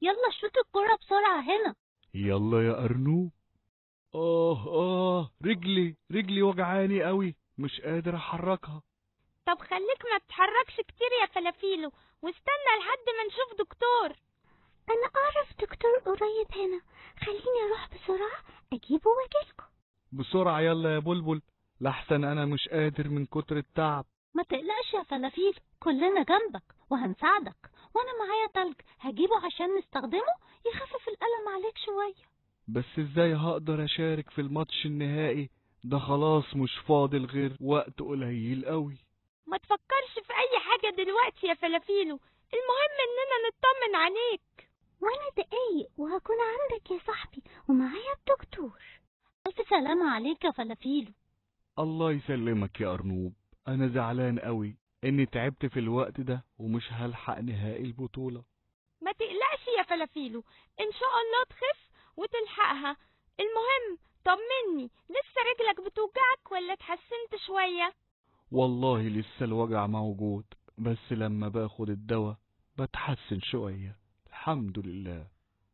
يلا شوت الكرة بسرعة هنا يلا يا أرنوب آه آه رجلي رجلي وجعاني قوي مش قادر أحركها طب خليك ما تتحركش كتير يا فلافيلو واستنى لحد ما نشوف دكتور أنا أعرف دكتور قريب هنا خليني أروح بسرعة أجيبه وأجيلكوا بسرعة يلا يا بلبل لحسن أنا مش قادر من كتر التعب ما تقلقش يا فلافيل كلنا جنبك وهنساعدك وانا معايا تلج هجيبه عشان نستخدمه يخفف الألم عليك شوية بس ازاي هقدر أشارك في الماتش النهائي ده خلاص مش فاضل غير وقت قليل قوي ما تفكرش في اي حاجة دلوقتي يا فلافيلو المهم اننا نطمن عليك وأنا دقايق وهكون عندك يا صاحبي ومعايا الدكتور ألف سلامة عليك يا فلافيلو الله يسلمك يا أرنوب أنا زعلان قوي إني تعبت في الوقت ده ومش هلحق نهائي البطولة ما تقلقش يا فلافيلو ان شاء الله تخف وتلحقها المهم طمني لسه رجلك بتوجعك ولا اتحسنت شوية والله لسه الوجع موجود بس لما باخد الدواء بتحسن شوية الحمد لله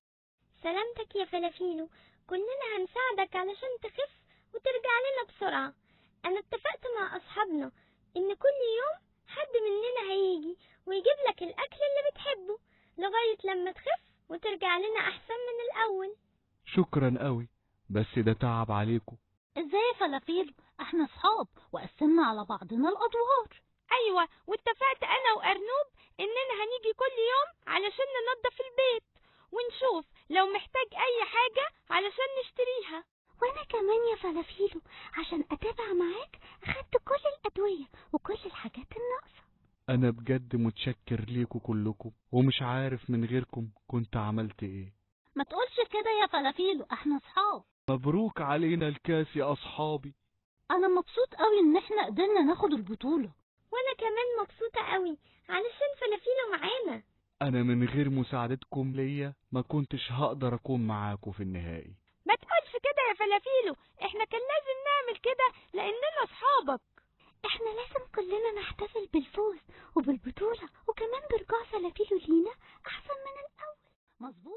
سلامتك يا فلافيلو كلنا هنساعدك علشان تخف وترجع لنا بسرعة أنا اتفقت مع أصحابنا إن كل يوم حد مننا هيجي ويجيب لك الأكل اللي بتحبه لغاية لما تخف وترجع لنا أحسن من الأول شكرا قوي بس ده تعب عليكم ازاي يا فلافيلو احنا اصحاب وقسمنا على بعضنا الادوار ايوه واتفقت انا وارنوب اننا هنيجي كل يوم علشان ننضف البيت ونشوف لو محتاج اي حاجة علشان نشتريها وأنا كمان يا فلافيلو عشان أتابع معاك أخدت كل الأدوية وكل الحاجات الناقصة أنا بجد متشكر ليكوا كلكم ومش عارف من غيركم كنت عملت إيه ما تقولش كده يا فلافيلو احنا اصحاب مبروك علينا الكاس يا أصحابي انا مبسوط قوي ان احنا قدرنا ناخد البطولة وأنا كمان مبسوطة قوي علشان فلافيلو معانا أنا من غير مساعدتكم ليا ما كنتش هقدر أكون معاكم في النهائي ما تقولش كده يا فلافيلو احنا كان لازم نعمل كده لاننا اصحابك احنا لازم كلنا نحتفل بالفوز وبالبطولة وكمان برجوع فلافيلو لينا أحسن من الأول مظبوط